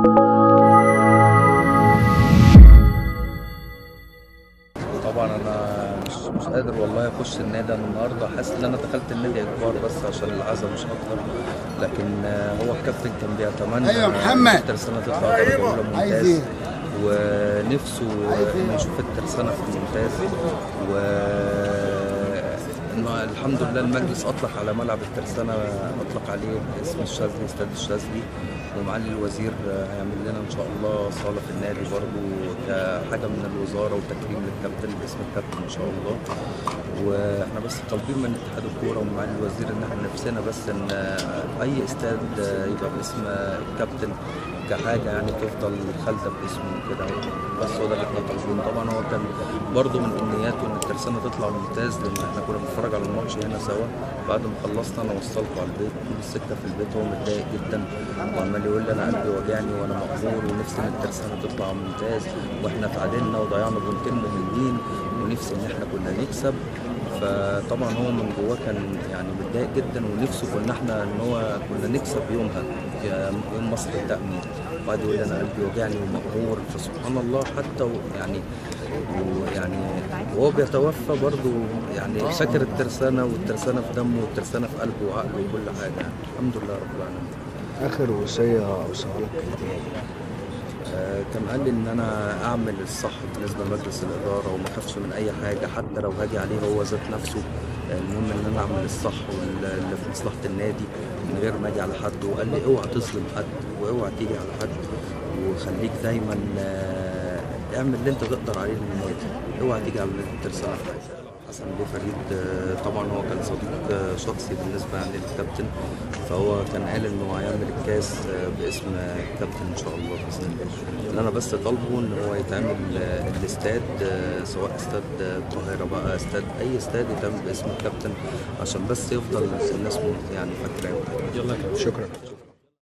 طبعا انا مش مش قادر والله اخش النادي انا النهارده حاسس ان انا دخلت النادي اجبار بس عشان العزا مش اكتر لكن آه، هو الكابتن كان بيتمنى أيوة محمد. الترسانه تطلع درجه اولى عايز ممتاز إيه؟ ونفسه عايز إيه؟ انه يشوف الترسانه في الممتاز و إنه الحمد لله المجلس اطلق على ملعب الترسانه اطلق عليه اسم الشاذلي استاد الشاذلي ومعالي الوزير هيعمل لنا ان شاء الله صاله في النادي برضه كحاجه من الوزاره وتكريم للكابتن باسم الكابتن ان شاء الله واحنا بس طالبين من اتحاد الكوره ومن معالي الوزير ان احنا نفسنا بس ان اي استاد يبقى باسم الكابتن كحاجه يعني تفضل خالده باسمه كده بس هو ده اللي احنا طالبينه طبعا هو كان برضه من امنياته ان الترسانه تطلع ممتاز لان احنا كنا بنتفرج على الماتش هنا سوا بعد ما خلصنا انا وصلته على البيت طول السكه في البيت هو متضايق جدا وعمال يقول لي انا قلبي وجعني وانا مقهور ونفسي ان الترسانه تطلع ممتاز واحنا اتعادلنا وضيعنا بونتين مهمين ونفسي ان احنا كنا نكسب فطبعا هو من جواه كان يعني متضايق جدا ونفسه كنا احنا ان هو كنا نكسب يومها يوم مصر التأمين وقعد يقول لي انا قلبي وجعني ومقهور فسبحان الله حتى و- يعني ويعني وهو بيتوفى برضه يعني فاكر الترسانه والترسانه في دمه والترسانه في قلبه وعقله وكل حاجه يعني الحمد لله رب العالمين اخر وصيه اوصيها لك كانت ايه؟ آه، كان قال لي ان انا اعمل الصح بالنسبه لمجلس الاداره وما اخافش من اي حاجه حتى لو هاجي عليه هو ذات نفسه آه، المهم ان انا اعمل الصح واللي في مصلحه النادي من غير ما اجي على حد وقال لي اوعى تظلم حد واوعى تيجي على حد وخليك دايما آه، اعمل اللي انت تقدر عليه للنادي اوعى تيجي على الترسانه في حاجه حسن بيه فريد آه، طبعا هو كان صديق آه، شخصي بالنسبه يعني للكابتن فهو كان قال انه هيعمل الكاس آه، باسم الكابتن ان شاء الله باذن الله اللي انا بس طالبه ان هو يتعمل آه، الاستاد آه، سواء استاد آه، القاهره بقى استاد اي استاد يتعمل باسم الكابتن عشان بس يفضل الناس يعني فاكراه شكرا